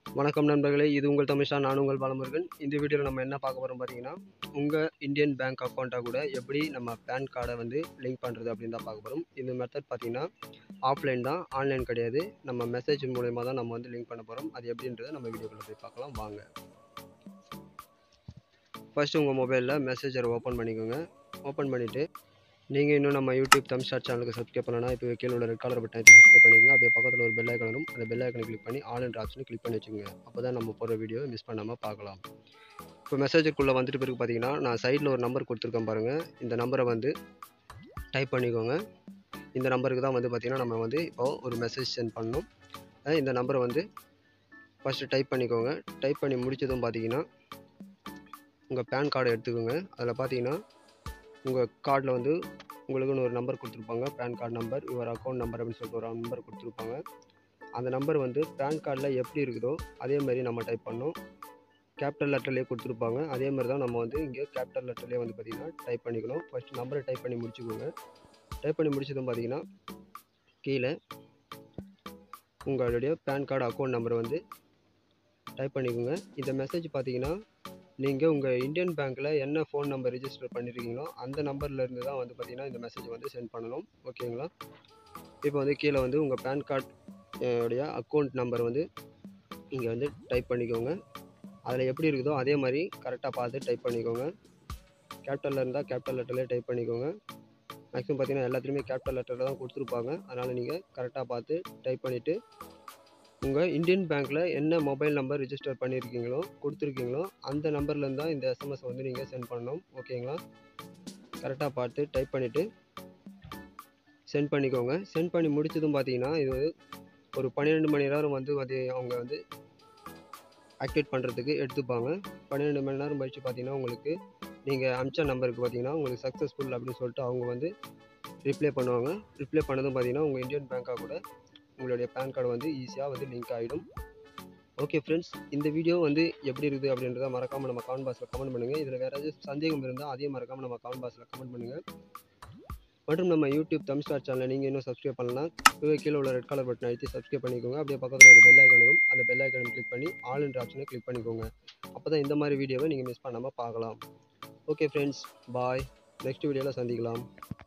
வணக்கம் நண்பர்களே இது உங்கள் தமிழா நான் உங்கள் பாலமுருகன் இந்த வீடியோவில் நம்ம என்ன பார்க்க போகிறோம் பார்த்தீங்கன்னா உங்கள் இந்தியன் பேங்க் அக்கௌண்ட்டை கூட எப்படி நம்ம பேன் கார்டை வந்து லிங்க் பண்ணுறது அப்படின்னு தான் பார்க்க போகிறோம் இந்த மெத்தட் பார்த்தீங்கன்னா ஆஃப்லைன் தான் ஆன்லைன் கிடையாது நம்ம மெசேஜ் மூலயமா தான் நம்ம வந்து லிங்க் பண்ண போகிறோம் அது எப்படின்றத நம்ம வீடியோக்குள்ளே போய் பார்க்கலாம் வாங்க ஃபர்ஸ்ட் உங்கள் மொபைலில் மெசேஜரை ஓப்பன் பண்ணிக்கோங்க ஓப்பன் பண்ணிவிட்டு நீங்கள் இன்னும் நம்ம யூடியூப் தமிழ் ஸ்டார் சேனலுக்கு சப்ஸ்கிரைப் பண்ணனா இப்போ கீழே உள்ள ரெட் கலர் பட்டன் சப்ஸ்கிரைப் பண்ணிக்கோங்க அப்படியே பக்கத்தில் ஒரு பெல் ஐக்கனும் அந்த பெல் ஐக்கனை கிளிக் பண்ணி ஆல் என்ற ஆப்ஷனை கிளிக் பண்ணி வச்சுக்கோங்க அப்போ தான் நம்ம போகிற வீடியோ மிஸ் பண்ணாமல் பார்க்கலாம் இப்போ மெசேஜுக்குள்ளே வந்துட்டு பிறகு பார்த்தீங்கன்னா நான் சைடில் ஒரு நம்பர் கொடுத்துருக்கேன் பாருங்கள் இந்த நம்பரை வந்து டைப் பண்ணிக்கோங்க இந்த நம்பருக்கு தான் வந்து பார்த்திங்கன்னா நம்ம வந்து இப்போது ஒரு மெசேஜ் சென்ட் பண்ணணும் அஹ் இந்த நம்பரை வந்து ஃபஸ்ட்டு டைப் பண்ணிக்கோங்க டைப் பண்ணி முடிச்சதும் பார்த்தீங்கன்னா உங்கள் பேன் கார்டை எடுத்துக்கோங்க அதில் பார்த்தீங்கன்னா உங்கள் கார்டில் வந்து உங்களுக்குன்னு ஒரு நம்பர் கொடுத்துருப்பாங்க PAN card number your account number அப்படின்னு சொல்லிட்டு ஒரு நம்பர் கொடுத்துருப்பாங்க அந்த நம்பர் வந்து பேன் கார்டில் எப்படி இருக்குதோ அதே மாதிரி நம்ம டைப் பண்ணோம் கேபிட்டல் லெட்டர்லேயே கொடுத்துருப்பாங்க அதே மாதிரி தான் நம்ம வந்து இங்கே கேபிட்டல் லெட்டர்லேயே வந்து பார்த்திங்கன்னா டைப் பண்ணிக்கணும் ஃபஸ்ட் நம்பரை டைப் பண்ணி முடிச்சுக்கோங்க டைப் பண்ணி முடிச்சதும் பார்த்தீங்கன்னா கீழே உங்களுடைய பேன் கார்டு அக்கௌண்ட் நம்பர் வந்து டைப் பண்ணிக்கோங்க இந்த மெசேஜ் பார்த்தீங்கன்னா நீங்கள் உங்கள் இந்தியன் பேங்க்கில் என்ன ஃபோன் நம்பர் ரிஜிஸ்டர் பண்ணியிருக்கீங்களோ அந்த நம்பர்லேருந்து தான் வந்து பார்த்தீங்கன்னா இந்த மெசேஜ் வந்து சென்ட் பண்ணணும் ஓகேங்களா இப்போ வந்து கீழே வந்து உங்கள் பேன் கார்டு உடைய அக்கௌண்ட் நம்பர் வந்து இங்கே வந்து டைப் பண்ணிக்கோங்க அதில் எப்படி இருக்குதோ அதே மாதிரி கரெக்டாக பார்த்து டைப் பண்ணிக்கோங்க கேபிட்டலில் இருந்தால் கேபிட்டல் லெட்டர்லேயே டைப் பண்ணிக்கோங்க மேக்ஸிமம் பார்த்தீங்கன்னா எல்லாத்துலேயுமே கேபிட்டல் லெட்டரில் தான் கொடுத்துருப்பாங்க அதனால் நீங்கள் கரெக்டாக பார்த்து டைப் பண்ணிவிட்டு உங்கள் இந்தியன் பேங்க்கில் என்ன மொபைல் நம்பர் ரிஜிஸ்டர் பண்ணியிருக்கீங்களோ கொடுத்துருக்கீங்களோ அந்த நம்பர்லேருந்து தான் இந்த எஸ்எம்எஸ் வந்து நீங்கள் சென்ட் பண்ணணும் ஓகேங்களா கரெக்டாக பார்த்து டைப் பண்ணிவிட்டு சென்ட் பண்ணிக்கோங்க சென்ட் பண்ணி முடிச்சதும் பார்த்தீங்கன்னா இது வந்து ஒரு பன்னிரெண்டு மணி நேரம் வந்து அது அவங்க வந்து ஆக்டிவேட் பண்ணுறதுக்கு எடுத்துப்பாங்க பன்னிரெண்டு மணி நேரம் கழிச்சு பார்த்தீங்கன்னா உங்களுக்கு நீங்கள் அமிச்ச நம்பருக்கு பார்த்தீங்கன்னா உங்களுக்கு சக்ஸஸ்ஃபுல் அப்படின்னு சொல்லிட்டு அவங்க வந்து ரிப்ளை பண்ணுவாங்க ரிப்ளை பண்ணதும் பார்த்தீங்கன்னா உங்கள் இந்தியன் பேங்க்காக கூட உங்களுடைய பேன் கார்டு வந்து ஈஸியாக வந்து லிங்க் ஆகிடும் ஓகே ஃப்ரெண்ட்ஸ் இந்த வீடியோ வந்து எப்படி இருக்குது அப்படின்றத மறக்காமல் நம்ம கமெண்ட் பாக்ஸில் கமெண்ட் பண்ணுங்கள் இதில் வேறு ஏதாச்சும் சந்தேகம் இருந்தால் அதையும் மறக்காமல் நம்ம கமெண்ட் பாக்ஸில் கமெண்ட் பண்ணுங்கள் மற்றும் நம்ம யூடியூப் தமிழ் ஸ்டார் சேனலை நீங்கள் இன்னும் சப்ஸ்கிரைப் பண்ணலாம் இப்போ கீழே உள்ள ரெட் கலர் பட்டன் அழுத்தி சப்ஸ்கிரைப் பண்ணிக்கோங்க அப்படியே பக்கத்தில் ஒரு பெல் ஐக்கன் வரும் அந்த பெல் ஐக்கனை கிளிக் பண்ணி ஆல் என்ற ஆப்ஷனை கிளிக் பண்ணிக்கோங்க அப்போ தான் இந்த மாதிரி வீடியோவை நீங்கள் மிஸ் பண்ணாமல் பார்க்கலாம் ஓகே ஃப்ரெண்ட்ஸ் பாய் நெக்ஸ்ட் வீடியோவில் சந்திக்கலாம்